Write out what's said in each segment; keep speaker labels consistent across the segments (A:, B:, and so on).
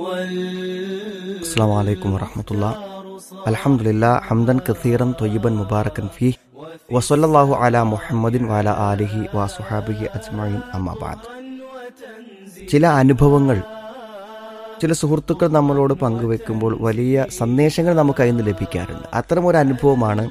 A: السلام عليكم ورحمة الله الحمد لله حمدا كثيرا طيبا مباركا فيه وصلى الله على محمد وعلى آله وصحابه أجمعين أما بعد ചില അനുഭവങ്ങൾ ചില സുഹൃത്തുക്കൾ നമ്മളോട് പങ്കുവെക്കുമ്പോൾ വലിയ സന്ദേശങ്ങൾ നമുക്ക് അതിൽ നിന്ന് ലഭിക്കാറുണ്ട് അത്തരം ഒരു അനുഭവമാണ്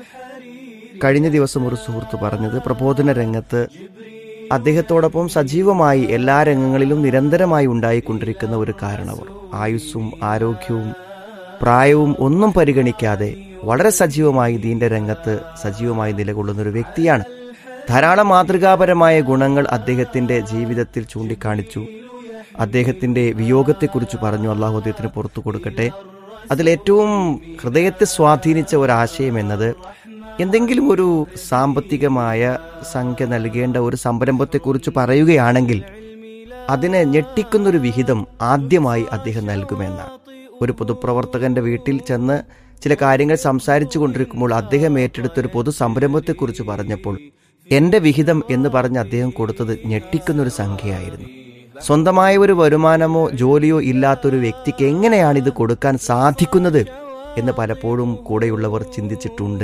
A: കഴിഞ്ഞ ദിവസം ഒരു സുഹൃത്ത് പറഞ്ഞത് പ്രബോധന രംഗത്ത് അദ്ദേഹത്തോടൊപ്പം സജീവമായി എല്ലാ രംഗങ്ങളിലും നിരന്തരമായി ഉണ്ടായിക്കൊണ്ടിരിക്കുന്ന ഒരു കാരണവർ ആയുസ്സും ആരോഗ്യവും പ്രായവും ഒന്നും പരിഗണിക്കാതെ വളരെ സജീവമായി ദീന്റെ രംഗത്ത് സജീവമായി നിലകൊള്ളുന്ന ഒരു വ്യക്തിയാണ് ധാരാളം മാതൃകാപരമായ ഗുണങ്ങൾ അദ്ദേഹത്തിന്റെ ജീവിതത്തിൽ ചൂണ്ടിക്കാണിച്ചു അദ്ദേഹത്തിന്റെ വിയോഗത്തെക്കുറിച്ച് പറഞ്ഞു അള്ളാഹു അദ്ദേഹത്തിന് പുറത്തു കൊടുക്കട്ടെ അതിലേറ്റവും ഹൃദയത്തെ സ്വാധീനിച്ച ഒരാശയം എന്നത് എന്തെങ്കിലും ഒരു സാമ്പത്തികമായ സംഖ്യ നൽകേണ്ട ഒരു സംരംഭത്തെക്കുറിച്ച് പറയുകയാണെങ്കിൽ അതിനെ ഞെട്ടിക്കുന്നൊരു വിഹിതം ആദ്യമായി അദ്ദേഹം നൽകുമെന്നാണ് ഒരു പൊതുപ്രവർത്തകന്റെ വീട്ടിൽ ചെന്ന് ചില കാര്യങ്ങൾ സംസാരിച്ചു കൊണ്ടിരിക്കുമ്പോൾ അദ്ദേഹം ഏറ്റെടുത്ത ഒരു പൊതു സംരംഭത്തെക്കുറിച്ച് പറഞ്ഞപ്പോൾ എന്റെ വിഹിതം എന്ന് പറഞ്ഞ് അദ്ദേഹം കൊടുത്തത് ഞെട്ടിക്കുന്നൊരു സംഖ്യയായിരുന്നു സ്വന്തമായ ഒരു വരുമാനമോ ജോലിയോ ഇല്ലാത്തൊരു വ്യക്തിക്ക് എങ്ങനെയാണ് ഇത് കൊടുക്കാൻ സാധിക്കുന്നത് എന്ന് പലപ്പോഴും കൂടെയുള്ളവർ ചിന്തിച്ചിട്ടുണ്ട്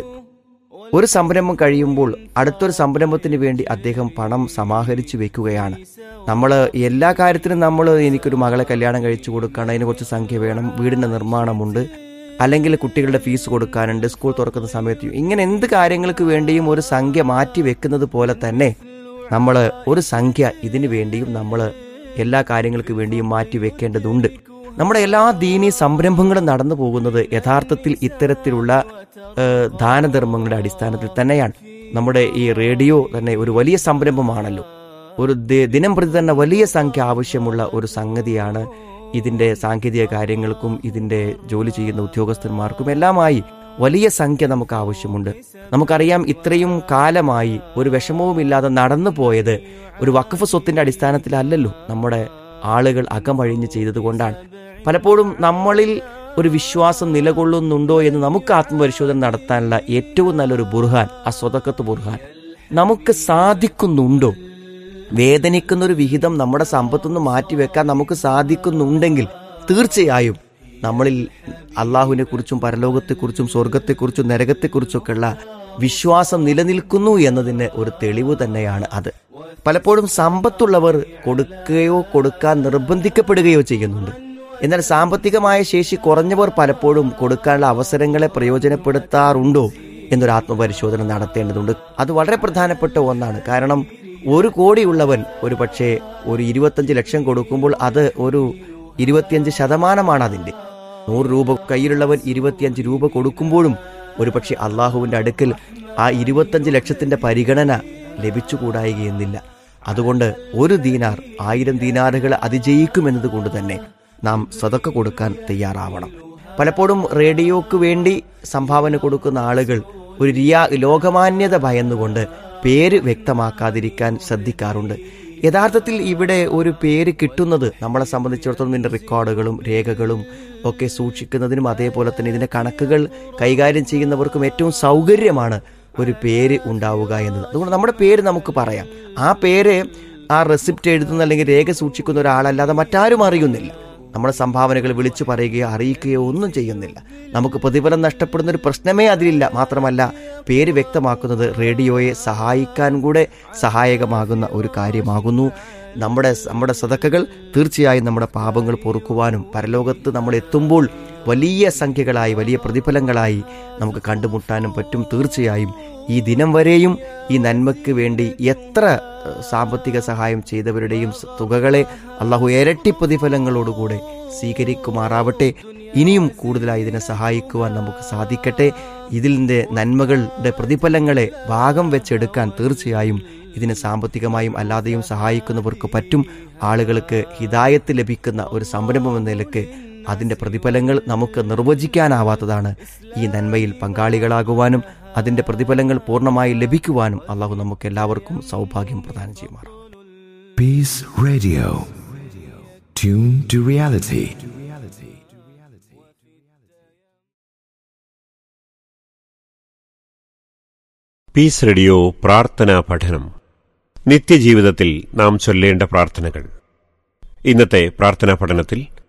A: ഒരു സംരംഭം കഴിയുമ്പോൾ അടുത്തൊരു സംരംഭത്തിന് വേണ്ടി അദ്ദേഹം പണം സമാഹരിച്ചു വെക്കുകയാണ് നമ്മൾ എല്ലാ കാര്യത്തിനും നമ്മൾ എനിക്കൊരു മകളെ കല്യാണം കഴിച്ചു കൊടുക്കണം അതിന് കുറച്ച് സംഖ്യ വേണം വീടിന്റെ നിർമ്മാണമുണ്ട് അല്ലെങ്കിൽ കുട്ടികളുടെ ഫീസ് കൊടുക്കാനുണ്ട് സ്കൂൾ തുറക്കുന്ന സമയത്ത് ഇങ്ങനെ എന്ത് കാര്യങ്ങൾക്ക് വേണ്ടിയും ഒരു സംഖ്യ മാറ്റി വെക്കുന്നത് പോലെ തന്നെ നമ്മൾ ഒരു സംഖ്യ ഇതിനു വേണ്ടിയും നമ്മൾ എല്ലാ കാര്യങ്ങൾക്ക് വേണ്ടിയും മാറ്റി വെക്കേണ്ടതുണ്ട് നമ്മുടെ എല്ലാ ദീനീ സംരംഭങ്ങളും നടന്നു പോകുന്നത് യഥാർത്ഥത്തിൽ ഇത്തരത്തിലുള്ള ഏഹ്, ദാനധർമ്മങ്ങളുടെ അടിസ്ഥാനത്തിൽ തന്നെയാണ് നമ്മുടെ ഈ റേഡിയോ തന്നെ ഒരു വലിയ സംരംഭമാണല്ലോ ഒരു ദി- ദിനം പ്രതി തന്നെ വലിയ സംഖ്യ ആവശ്യമുള്ള ഒരു സംഗതിയാണ് ഇതിന്റെ സാങ്കേതിക കാര്യങ്ങൾക്കും ഇതിന്റെ ജോലി ചെയ്യുന്ന ഉദ്യോഗസ്ഥന്മാർക്കും എല്ലാമായി വലിയ സംഖ്യ നമുക്ക് ആവശ്യമുണ്ട് നമുക്കറിയാം ഇത്രയും കാലമായി ഒരു വിഷമവുമില്ലാതെ നടന്നു പോയത് ഒരു വഖഫ് സ്വത്തിന്റെ അടിസ്ഥാനത്തിലല്ലല്ലോ നമ്മുടെ ആളുകൾ അകമഴിഞ്ഞ് ചെയ്തതുകൊണ്ടാണ് പലപ്പോഴും നമ്മളിൽ ഒരു വിശ്വാസം നിലകൊള്ളുന്നുണ്ടോ എന്ന് നമുക്ക് ആത്മപരിശോധന നടത്താനുള്ള ഏറ്റവും നല്ലൊരു ബുർഹാൻ ആ സ്വതക്കത്ത് ബുർഹാൻ നമുക്ക് സാധിക്കുന്നുണ്ടോ വേദനിക്കുന്ന ഒരു വിഹിതം നമ്മുടെ സമ്പത്തുനിന്ന് മാറ്റിവെക്കാൻ നമുക്ക് സാധിക്കുന്നുണ്ടെങ്കിൽ തീർച്ചയായും നമ്മളിൽ അള്ളാഹുവിനെ കുറിച്ചും പരലോകത്തെക്കുറിച്ചും സ്വർഗത്തെക്കുറിച്ചും നരകത്തെക്കുറിച്ചൊക്കെയുള്ള വിശ്വാസം നിലനിൽക്കുന്നു എന്നതിന് ഒരു തെളിവ് തന്നെയാണ് അത് പലപ്പോഴും സമ്പത്തുള്ളവർ കൊടുക്കുകയോ കൊടുക്കാൻ നിർബന്ധിക്കപ്പെടുകയോ ചെയ്യുന്നുണ്ട് എന്നാൽ സാമ്പത്തികമായ ശേഷി കുറഞ്ഞവർ പലപ്പോഴും കൊടുക്കാനുള്ള അവസരങ്ങളെ പ്രയോജനപ്പെടുത്താറുണ്ടോ എന്നൊരു ആത്മപരിശോധന നടത്തേണ്ടതുണ്ട് അത് വളരെ പ്രധാനപ്പെട്ട ഒന്നാണ് കാരണം ഒരു കോടിയുള്ളവൻ ഒരു പക്ഷേ ഒരു ഇരുപത്തഞ്ച് ലക്ഷം കൊടുക്കുമ്പോൾ അത് ഒരു ഇരുപത്തിയഞ്ച് ശതമാനമാണ് അതിന്റെ നൂറ് രൂപ കയ്യിലുള്ളവൻ ഇരുപത്തിയഞ്ച് രൂപ കൊടുക്കുമ്പോഴും ഒരുപക്ഷെ അള്ളാഹുവിന്റെ അടുക്കൽ ആ ഇരുപത്തഞ്ച് ലക്ഷത്തിന്റെ പരിഗണന ലഭിച്ചുകൂടായികയെന്നില്ല അതുകൊണ്ട് ഒരു ദീനാർ ആയിരം ദീനാറുകൾ അതിജയിക്കുമെന്നത് കൊണ്ട് തന്നെ നാം സതക്ക കൊടുക്കാൻ തയ്യാറാവണം പലപ്പോഴും റേഡിയോക്ക് വേണ്ടി സംഭാവന കൊടുക്കുന്ന ആളുകൾ ഒരു റിയാ ലോകമാന്യത ഭയന്നുകൊണ്ട് പേര് വ്യക്തമാക്കാതിരിക്കാൻ ശ്രദ്ധിക്കാറുണ്ട് യഥാർത്ഥത്തിൽ ഇവിടെ ഒരു പേര് കിട്ടുന്നത് നമ്മളെ സംബന്ധിച്ചിടത്തോളം ഇതിന്റെ റെക്കോർഡുകളും രേഖകളും ഒക്കെ സൂക്ഷിക്കുന്നതിനും അതേപോലെ തന്നെ ഇതിന്റെ കണക്കുകൾ കൈകാര്യം ചെയ്യുന്നവർക്കും ഏറ്റവും സൗകര്യമാണ് ഒരു പേര് ഉണ്ടാവുക എന്നത് അതുകൊണ്ട് നമ്മുടെ പേര് നമുക്ക് പറയാം ആ പേര് ആ റെസിപ്റ്റ് എഴുതുന്ന അല്ലെങ്കിൽ രേഖ സൂക്ഷിക്കുന്ന ഒരാളല്ലാതെ മറ്റാരും അറിയുന്നില്ല നമ്മുടെ സംഭാവനകൾ വിളിച്ചു പറയുകയോ അറിയിക്കുകയോ ഒന്നും ചെയ്യുന്നില്ല നമുക്ക് പ്രതിഫലം നഷ്ടപ്പെടുന്ന ഒരു പ്രശ്നമേ അതിലില്ല മാത്രമല്ല പേര് വ്യക്തമാക്കുന്നത് റേഡിയോയെ സഹായിക്കാൻ കൂടെ സഹായകമാകുന്ന ഒരു കാര്യമാകുന്നു നമ്മുടെ നമ്മുടെ സതക്കകൾ തീർച്ചയായും നമ്മുടെ പാപങ്ങൾ പൊറുക്കുവാനും പരലോകത്ത് നമ്മൾ എത്തുമ്പോൾ വലിയ സംഖ്യകളായി വലിയ പ്രതിഫലങ്ങളായി നമുക്ക് കണ്ടുമുട്ടാനും പറ്റും തീർച്ചയായും ഈ ദിനം വരെയും ഈ നന്മയ്ക്ക് വേണ്ടി എത്ര ഏഹ്, സാമ്പത്തിക സഹായം ചെയ്തവരുടെയും സ- തുകകളെ അള്ളാഹു ഇരട്ടി പ്രതിഫലങ്ങളോടുകൂടെ സ്വീകരിക്കുമാറാവട്ടെ ഇനിയും കൂടുതലായി ഇതിനെ സഹായിക്കുവാൻ നമുക്ക് സാധിക്കട്ടെ ഇതിൻ്റെ നന്മകളുടെ പ്രതിഫലങ്ങളെ ഭാഗം വെച്ചെടുക്കാൻ തീർച്ചയായും ഇതിന് സാമ്പത്തികമായും അല്ലാതെയും സഹായിക്കുന്നവർക്ക് പറ്റും ആളുകൾക്ക് ഹിതായത്ത് ലഭിക്കുന്ന ഒരു സംരംഭം എന്ന നിലക്ക് അതിന്റെ പ്രതിഫലങ്ങൾ നമുക്ക് നിർവചിക്കാനാവാത്തതാണ് ഈ നന്മയിൽ പങ്കാളികളാകുവാനും അതിന്റെ പ്രതിഫലങ്ങൾ പൂർണ്ണമായി ലഭിക്കുവാനും അള്ളാഹു നമുക്ക് എല്ലാവർക്കും സൗഭാഗ്യം പ്രദാനം ചെയ്യുമാറാം
B: Peace Radio. Tune to reality.
C: Peace radio പ്രാർത്ഥനാ പഠനം നിത്യജീവിതത്തിൽ നാം ചൊല്ലേണ്ട പ്രാർത്ഥനകൾ ഇന്നത്തെ പ്രാർത്ഥനാ പഠനത്തിൽ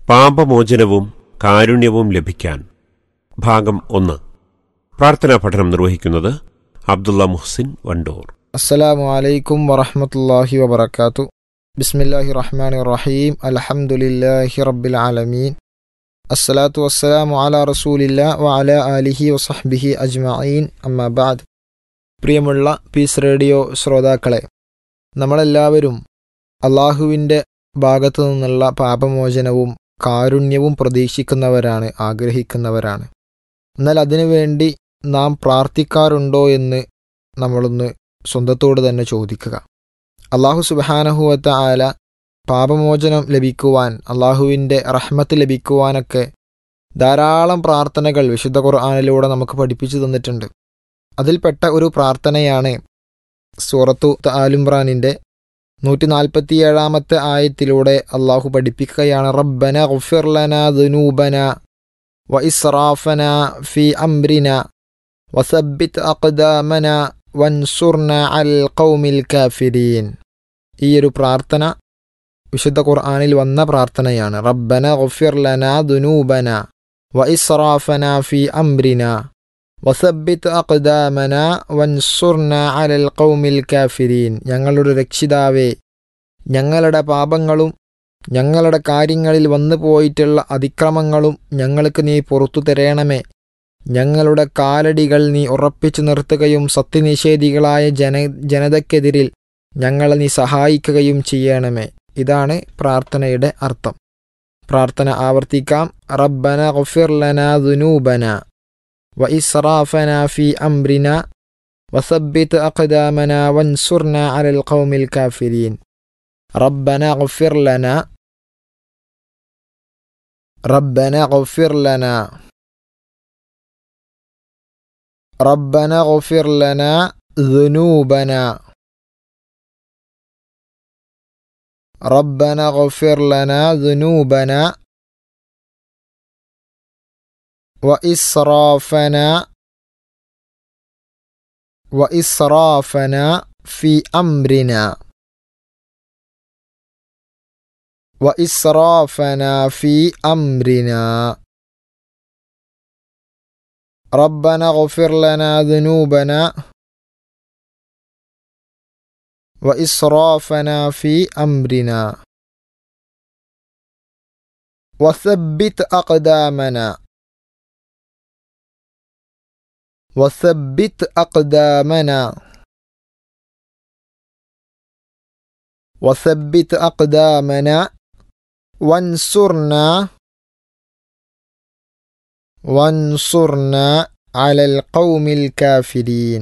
C: പാപമോചനവും കാരുണ്യവും ലഭിക്കാൻ ഭാഗം ഒന്ന് പ്രാർത്ഥനാ പഠനം നിർവഹിക്കുന്നത് അബ്ദുള്ള മുഹ്സിൻ വണ്ടൂർ
D: അസ്സലാമു അലൈക്കും വറഹ്മത്തുള്ളാഹി വബറകാതു ബിസ്മില്ലാഹി റഹ്മാനി റഹീം അൽഹംദുലില്ലാഹി റബ്ബിൽ ആലമീൻ അസ്സലാത്തു വസ്സലാമു അലാ റസൂലില്ല വ അലാ ആലിഹി വസഹ്ബിഹി അജ്മഈൻ അമ്മാ ബഅദ് പ്രിയമുള്ള പീസ് റേഡിയോ ശ്രോതാക്കളെ നമ്മളെല്ലാവരും അള്ളാഹുവിൻ്റെ ഭാഗത്തു നിന്നുള്ള പാപമോചനവും കാരുണ്യവും പ്രതീക്ഷിക്കുന്നവരാണ് ആഗ്രഹിക്കുന്നവരാണ് എന്നാൽ അതിനുവേണ്ടി നാം പ്രാർത്ഥിക്കാറുണ്ടോ എന്ന് നമ്മളൊന്ന് സ്വന്തത്തോട് തന്നെ ചോദിക്കുക അള്ളാഹു സുബാനഹുവത്ത ആല പാപമോചനം ലഭിക്കുവാൻ അള്ളാഹുവിൻ്റെ റഹ്മത്ത് ലഭിക്കുവാനൊക്കെ ധാരാളം പ്രാർത്ഥനകൾ വിശുദ്ധ ഖുർആാനിലൂടെ നമുക്ക് പഠിപ്പിച്ചു തന്നിട്ടുണ്ട് അതിൽപ്പെട്ട ഒരു പ്രാർത്ഥനയാണ് സൂറത്തു ആലുംറാനിൻ്റെ നൂറ്റി നാൽപ്പത്തിയേഴാമത്തെ ആയത്തിലൂടെ അള്ളാഹു പഠിപ്പിക്കുകയാണ് റബ്ബന ഗുഫിർലന ദുനൂബന വ ഇസ്റാഫന ഫി അംറിന വസബിത് അഖ്ദാമന വൻസുർന അൽ ഖൗമിൽ കാഫിരീൻ ഈ ഒരു പ്രാർത്ഥന വിശുദ്ധ ഖുർആനിൽ വന്ന പ്രാർത്ഥനയാണ് റബ്ബന ഗുഫിർ ലന ദുനൂബന വ ഇസ്റാഫന ഫി അംറിന വസബിത് അഖ്ദാമന വൻസുർന അലൽ ഖൗമിൽ കാഫിരീൻ ഞങ്ങളുടെ രക്ഷിതാവേ ഞങ്ങളുടെ പാപങ്ങളും ഞങ്ങളുടെ കാര്യങ്ങളിൽ വന്നു പോയിട്ടുള്ള അതിക്രമങ്ങളും ഞങ്ങൾക്ക് നീ പുറത്തു തരേണമേ ഞങ്ങളുടെ കാലടികൾ നീ ഉറപ്പിച്ചു നിർത്തുകയും സത്യനിഷേധികളായ ജന ജനതയ്ക്കെതിരിൽ ഞങ്ങളെ നീ സഹായിക്കുകയും ചെയ്യണമേ ഇതാണ് പ്രാർത്ഥനയുടെ അർത്ഥം പ്രാർത്ഥന ആവർത്തിക്കാം റബ്ബന ഗുഫിർ ലന ദുനൂബന വ ഇസ്റാഫന ഫി അംറിന വസബ്ബിത് അഖ്ദാമന വൻസുർന അലൽ ഖൗമിൽ കാഫിരീൻ റബ്ബന ഗുഫിർ ലന റബ്ബന ഗുഫിർ ലന ربنا اغفر لنا ذنوبنا ربنا اغفر لنا ذنوبنا وإسرافنا وإسرافنا في أمرنا وإسرافنا في أمرنا ربنا اغفر لنا ذنوبنا وإسرافنا في أمرنا وثبت أقدامنا وثبت أقدامنا وثبت أقدامنا وانصرنا وانصرنا على القوم الكافرين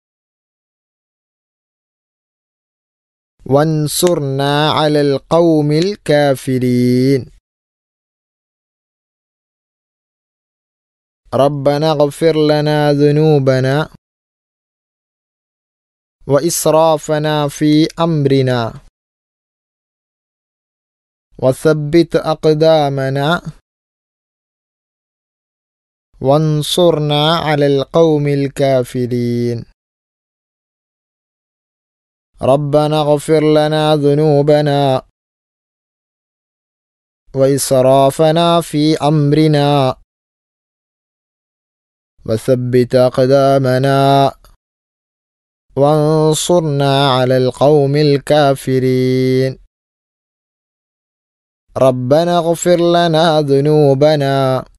D: وانصرنا على القوم الكافرين ربنا اغفر لنا ذنوبنا وإسرافنا في أمرنا وثبت أقدامنا وانصرنا على القوم الكافرين ربنا اغفر لنا ذنوبنا وإسرافنا في أمرنا وثبت أقدامنا وانصرنا على القوم الكافرين ربنا اغفر لنا ذنوبنا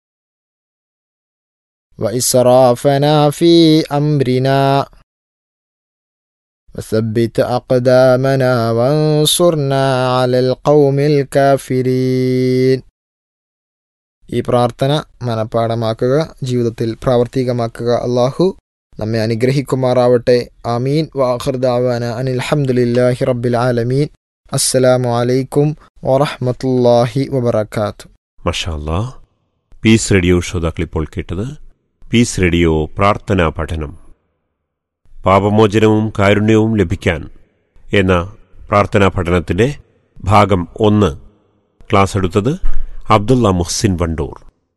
D: وإسرافنا في أمرنا وثبت أقدامنا وانصرنا على القوم الكافرين ഈ പ്രാർത്ഥന മനഃപ്പാടമാക്കുക ജീവിതത്തിൽ പ്രാവർത്തികമാക്കുക അള്ളാഹു നമ്മെ അനുഗ്രഹിക്കുമാറാവട്ടെ ആമീൻ വാഹർദാവാന അനിൽഹമുല്ലാഹി റബ്ബിൽ ആലമീൻ അസ്സലാമു അലൈക്കും വറഹ്മത്തുള്ളാഹി വബറകാത്തു
C: മഷാല്ലാ പീസ് റേഡിയോ ശ്രോതാക്കൾ ഇപ്പോൾ കേട്ടത് പീസ് റേഡിയോ പ്രാർത്ഥനാ പഠനം പാപമോചനവും കാരുണ്യവും ലഭിക്കാൻ എന്ന പ്രാർത്ഥനാ പഠനത്തിന്റെ ഭാഗം ഒന്ന് ക്ലാസ് എടുത്തത് അബ്ദുള്ള മുഹ്സിൻ വണ്ടൂർ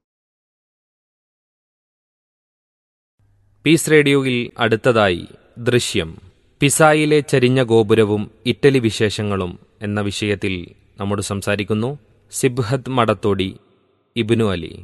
E: പീസ് റേഡിയോയിൽ അടുത്തതായി ദൃശ്യം പിസായിലെ ചരിഞ്ഞ ഗോപുരവും ഇറ്റലി വിശേഷങ്ങളും എന്ന വിഷയത്തിൽ നമ്മോട് സംസാരിക്കുന്നു സിബ്ഹത്ത് മടത്തോടി ഇബ്നു അലി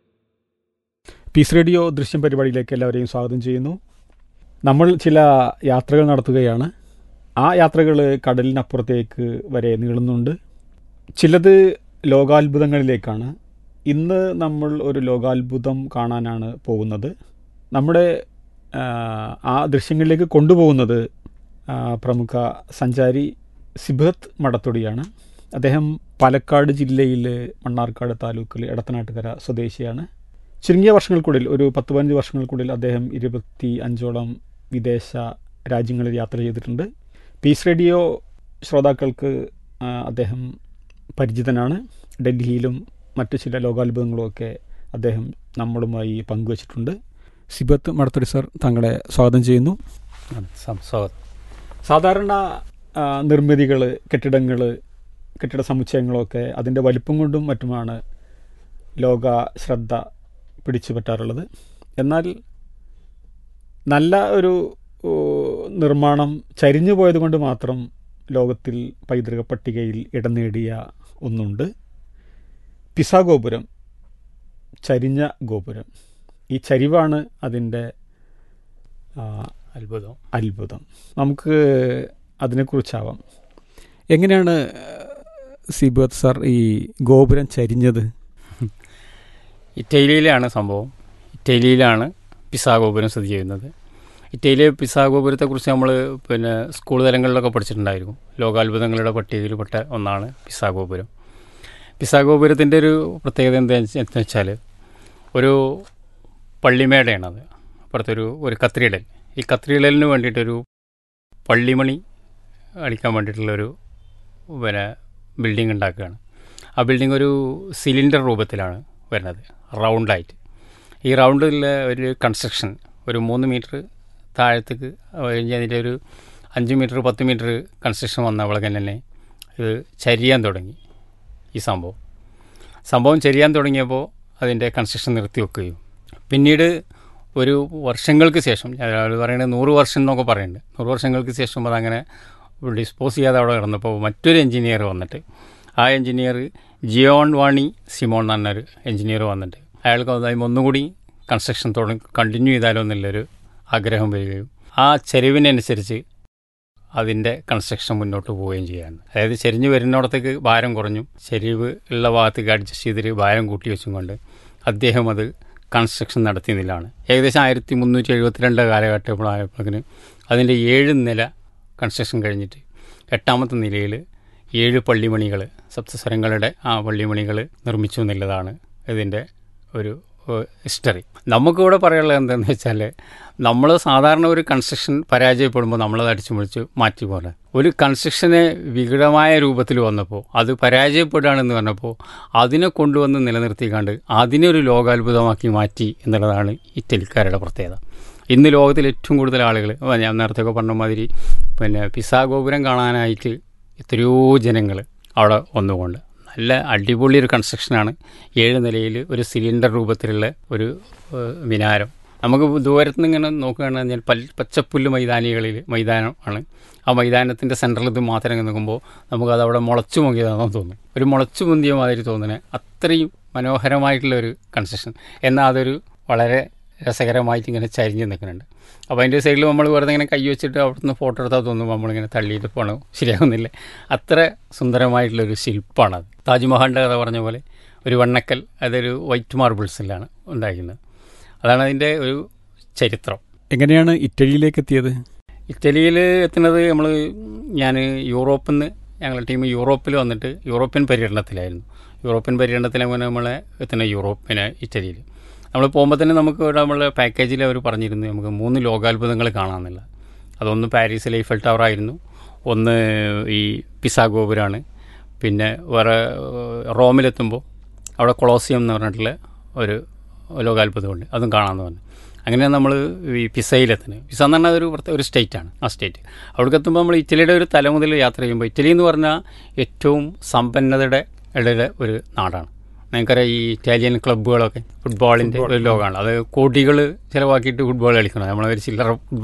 F: പീസ് റേഡിയോ ദൃശ്യം പരിപാടിയിലേക്ക് എല്ലാവരെയും സ്വാഗതം ചെയ്യുന്നു നമ്മൾ ചില യാത്രകൾ നടത്തുകയാണ് ആ യാത്രകൾ കടലിനപ്പുറത്തേക്ക് വരെ നീളുന്നുണ്ട് ചിലത് ലോകാത്ഭുതങ്ങളിലേക്കാണ് ഇന്ന് നമ്മൾ ഒരു ലോകാത്ഭുതം കാണാനാണ് പോകുന്നത് നമ്മുടെ ആ, ആ ദൃശ്യങ്ങളിലേക്ക് കൊണ്ടുപോകുന്നത് ആ, പ്രമുഖ സഞ്ചാരി സിബത്ത് മടത്തൊടിയാണ് അദ്ദേഹം പാലക്കാട് ജില്ലയിൽ മണ്ണാർക്കാട് താലൂക്കിൽ എടത്തനാട്ടുകര സ്വദേശിയാണ് ചുരുങ്ങിയ വർഷങ്ങൾക്കുള്ളിൽ ഒരു പത്ത് പതിനഞ്ച് വർഷങ്ങൾക്കുള്ളിൽ അദ്ദേഹം ഇരുപത്തി അഞ്ചോളം വിദേശ രാജ്യങ്ങളിൽ യാത്ര ചെയ്തിട്ടുണ്ട് പീസ് റേഡിയോ ശ്രോതാക്കൾക്ക് ആ, അദ്ദേഹം പരിചിതനാണ് ഡൽഹിയിലും മറ്റു ചില ലോകാത്ഭുതങ്ങളുമൊക്കെ അദ്ദേഹം നമ്മളുമായി പങ്കുവച്ചിട്ടുണ്ട് സിബത്ത് മടത്തടി സർ താങ്കളെ സ്വാഗതം ചെയ്യുന്നു
G: സ്വാഗതം
F: സാധാരണ നിർമ്മിതികൾ കെട്ടിടങ്ങൾ കെട്ടിട സമുച്ചയങ്ങളൊക്കെ അതിൻ്റെ വലിപ്പം കൊണ്ടും മറ്റുമാണ് ലോക ശ്രദ്ധ പിടിച്ചു പറ്റാറുള്ളത് എന്നാൽ നല്ല ഒരു ഓ, നിർമ്മാണം ചരിഞ്ഞു പോയത് കൊണ്ട് മാത്രം ലോകത്തിൽ പൈതൃക പട്ടികയിൽ ഇടം നേടിയ ഒന്നുണ്ട് പിസ ഗോപുരം ചരിഞ്ഞ ഗോപുരം ഈ ചരിവാണ് അതിൻ്റെ ആ,
G: അത്ഭുതം
F: അത്ഭുതം നമുക്ക് അതിനെക്കുറിച്ചാവാം എങ്ങനെയാണ് സിബത്ത് സാർ ഈ ഗോപുരം ചരിഞ്ഞത്
G: ഇറ്റലിയിലാണ് സംഭവം ഇറ്റലിയിലാണ് പിസാ ഗോപുരം സ്ഥിതി ചെയ്യുന്നത് ഇറ്റലിയിലെ പിസാ ഗോപുരത്തെക്കുറിച്ച് നമ്മൾ പിന്നെ സ്കൂൾ തലങ്ങളിലൊക്കെ പഠിച്ചിട്ടുണ്ടായിരിക്കും ലോകാത്ഭുതങ്ങളുടെ പട്ടികയിൽപ്പെട്ട ഒന്നാണ് പിസാ ഗോപുരം പിസാ ഗോപുരത്തിൻ്റെ ഒരു പ്രത്യേകത എന്താണെന്ന് വെച്ചാൽ ഒരു പള്ളിമേടയാണത് അപ്പുറത്തൊരു ഒരു കത്രിയിടൽ ഈ കത്രിയിടലിന് വേണ്ടിയിട്ടൊരു പള്ളിമണി അടിക്കാൻ വേണ്ടിയിട്ടുള്ളൊരു പിന്നെ ബിൽഡിംഗ് ഉണ്ടാക്കുകയാണ് ആ ബിൽഡിംഗ് ഒരു സിലിണ്ടർ രൂപത്തിലാണ് വരുന്നത് റൗണ്ടായിട്ട് ഈ റൗണ്ടിലെ ഒരു കൺസ്ട്രക്ഷൻ ഒരു മൂന്ന് മീറ്റർ താഴത്തേക്ക് കഴിഞ്ഞ് അതിൻ്റെ ഒരു അഞ്ച് മീറ്റർ പത്ത് മീറ്റർ കൺസ്ട്രക്ഷൻ വന്നവളൊക്കെ തന്നെ ഇത് ചരിയാൻ തുടങ്ങി ഈ സംഭവം സംഭവം ചരിയാൻ തുടങ്ങിയപ്പോൾ അതിൻ്റെ കൺസ്ട്രക്ഷൻ നിർത്തി വെക്കുകയും പിന്നീട് ഒരു വർഷങ്ങൾക്ക് ശേഷം ഞാൻ പറയുന്നത് നൂറ് വർഷം എന്നൊക്കെ പറയുന്നുണ്ട് നൂറ് വർഷങ്ങൾക്ക് ശേഷം അതങ്ങനെ ഡിസ്പോസ് ചെയ്യാതെ അവിടെ കിടന്നപ്പോൾ മറ്റൊരു എഞ്ചിനീയർ വന്നിട്ട് ആ എഞ്ചിനീയർ ജിയോൺ വാണി സിമോൺ എന്ന് പറഞ്ഞൊരു എഞ്ചിനീയർ വന്നിട്ട് അയാൾക്ക് അതായത് ഒന്നുകൂടി കൺസ്ട്രക്ഷൻ തുടങ്ങി കണ്ടിന്യൂ ചെയ്താലോ എന്നുള്ളൊരു ആഗ്രഹം വരികയും ആ ചെരിവിനനുസരിച്ച് അതിൻ്റെ കൺസ്ട്രക്ഷൻ മുന്നോട്ട് പോവുകയും ചെയ്യാണ് അതായത് ചെരിഞ്ഞ് വരുന്നിടത്തേക്ക് ഭാരം കുറഞ്ഞു ചെരിവ് ഉള്ള ഭാഗത്തേക്ക് അഡ്ജസ്റ്റ് ചെയ്തിട്ട് ഭാരം കൂട്ടി വെച്ചും കൊണ്ട് അദ്ദേഹം അത് കൺസ്ട്രക്ഷൻ നടത്തിയതിലാണ് ഏകദേശം ആയിരത്തി മുന്നൂറ്റി എഴുപത്തിരണ്ട് കാലഘട്ടമായപ്പോഴേക്കിന് അതിൻ്റെ ഏഴ് നില കൺസ്ട്രക്ഷൻ കഴിഞ്ഞിട്ട് എട്ടാമത്തെ നിലയിൽ ഏഴ് പള്ളിമണികൾ സപ്തസ്വരങ്ങളുടെ ആ പള്ളിമണികൾ നിർമ്മിച്ചു എന്നുള്ളതാണ് ഇതിൻ്റെ ഒരു ഹിസ്റ്ററി നമുക്കിവിടെ പറയാനുള്ളത് എന്താണെന്ന് വെച്ചാൽ നമ്മൾ സാധാരണ ഒരു കൺസ്ട്രക്ഷൻ പരാജയപ്പെടുമ്പോൾ നമ്മളത് അടിച്ചു മുളിച്ച് മാറ്റി പോലെ ഒരു കൺസ്ട്രക്ഷനെ വികടമായ രൂപത്തിൽ വന്നപ്പോൾ അത് പരാജയപ്പെടുകയാണെന്ന് പറഞ്ഞപ്പോൾ അതിനെ കൊണ്ടുവന്ന് നിലനിർത്തിക്കാണ്ട് അതിനെ ഒരു ലോകാത്ഭുതമാക്കി മാറ്റി എന്നുള്ളതാണ് ഇറ്റലിക്കാരുടെ പ്രത്യേകത ഇന്ന് ലോകത്തിൽ ഏറ്റവും കൂടുതൽ ആളുകൾ ഞാൻ നേരത്തെ പറഞ്ഞ മാതിരി പിന്നെ പിസാ ഗോപുരം കാണാനായിട്ട് എത്രയോ ജനങ്ങൾ അവിടെ വന്നുകൊണ്ട് നല്ല അടിപൊളി ഒരു കൺസ്ട്രക്ഷനാണ് ഏഴ് നിലയിൽ ഒരു സിലിണ്ടർ രൂപത്തിലുള്ള ഒരു ഏഹ്, മിനാരം നമുക്ക് ദൂരത്ത് നിന്ന് ഇങ്ങനെ നോക്കുകയാണെന്ന് പറഞ്ഞാൽ പൽ പച്ചപ്പുല്ല് മൈതാനികളിൽ മൈതാനം ആണ് ആ മൈതാനത്തിൻ്റെ സെൻറ്ററിൽ ഇത് മാത്രം ഇങ്ങനെ നോക്കുമ്പോൾ നമുക്കത് അവിടെ മുളച്ചു പൊങ്ങിയതാണെന്ന് തോന്നും ഒരു മുളച്ചു പൊന്തിയ മാതിരി തോന്നുന്നത് അത്രയും മനോഹരമായിട്ടുള്ള ഒരു കൺസ്ട്രക്ഷൻ എന്നാൽ അതൊരു വളരെ രസകരമായിട്ട് ഇങ്ങനെ ചരിഞ്ഞ് നിൽക്കുന്നുണ്ട് അപ്പോൾ അതിൻ്റെ സൈഡിൽ നമ്മൾ വെറുതെ ഇങ്ങനെ കൈ വെച്ചിട്ട് അവിടുന്ന് ഫോട്ടോ എടുത്താൽ തോന്നുമ്പോൾ നമ്മളിങ്ങനെ തള്ളിയിട്ട് പോകണം ശരിയാവുന്നില്ല അത്ര സുന്ദരമായിട്ടുള്ളൊരു ശില്പമാണത് താജ്മഹലിൻ്റെ കഥ പറഞ്ഞ പോലെ ഒരു വണ്ണക്കൽ അതൊരു വൈറ്റ് മാർബിൾസിലാണ് ഉണ്ടാക്കുന്നത് അതാണ് അതിൻ്റെ ഒരു ചരിത്രം
F: എങ്ങനെയാണ് ഇറ്റലിയിലേക്ക് എത്തിയത്
G: ഇറ്റലിയിൽ എത്തുന്നത് നമ്മൾ ഞാൻ യൂറോപ്പിൽ നിന്ന് ഞങ്ങളുടെ ടീം യൂറോപ്പിൽ വന്നിട്ട് യൂറോപ്യൻ പര്യടനത്തിലായിരുന്നു യൂറോപ്യൻ പര്യടനത്തിൽ അങ്ങനെ നമ്മളെ എത്തുന്ന യൂറോപ്പിന് ഇറ്റലിയിൽ നമ്മൾ പോകുമ്പോൾ തന്നെ നമുക്ക് ഇവിടെ നമ്മളെ പാക്കേജിൽ അവർ പറഞ്ഞിരുന്നു നമുക്ക് മൂന്ന് ലോകാത്ഭുതങ്ങൾ കാണാമെന്നുള്ളത് അതൊന്ന് പാരീസിലെ ഈഫൽ ടവർ ആയിരുന്നു ഒന്ന് ഈ പിസാ ഗോപുരമാണ് പിന്നെ വേറെ ഏഹ്, റോമിലെത്തുമ്പോൾ അവിടെ കൊളോസിയം എന്ന് പറഞ്ഞിട്ടുള്ള ഒരു ലോകാത്ഭുതമുണ്ട് അതും കാണാമെന്ന് പറഞ്ഞു അങ്ങനെ നമ്മൾ ഈ പിസയിലെത്തുന്നത് പിസ എന്ന് പറഞ്ഞാൽ ഒരു പ്രത്യേക ഒരു സ്റ്റേറ്റാണ് ആ സ്റ്റേറ്റ് അവിടേക്ക് എത്തുമ്പോൾ നമ്മൾ ഇറ്റലിയുടെ ഒരു തല മുതൽ യാത്ര ചെയ്യുമ്പോൾ ഇറ്റലി എന്ന് പറഞ്ഞാൽ ഏറ്റവും സമ്പന്നതയുടെ ഇടയിലെ ഒരു നാടാണ് നിങ്ങൾക്കറിയാം ഈ ഇറ്റാലിയൻ ക്ലബ്ബുകളൊക്കെ ഫുട്ബോളിൻ്റെ ഒരു ലോകമാണ് അത് കോടികൾ ചിലവാക്കിയിട്ട് ഫുട്ബോൾ കളിക്കണം നമ്മളൊരു ചില്ലറ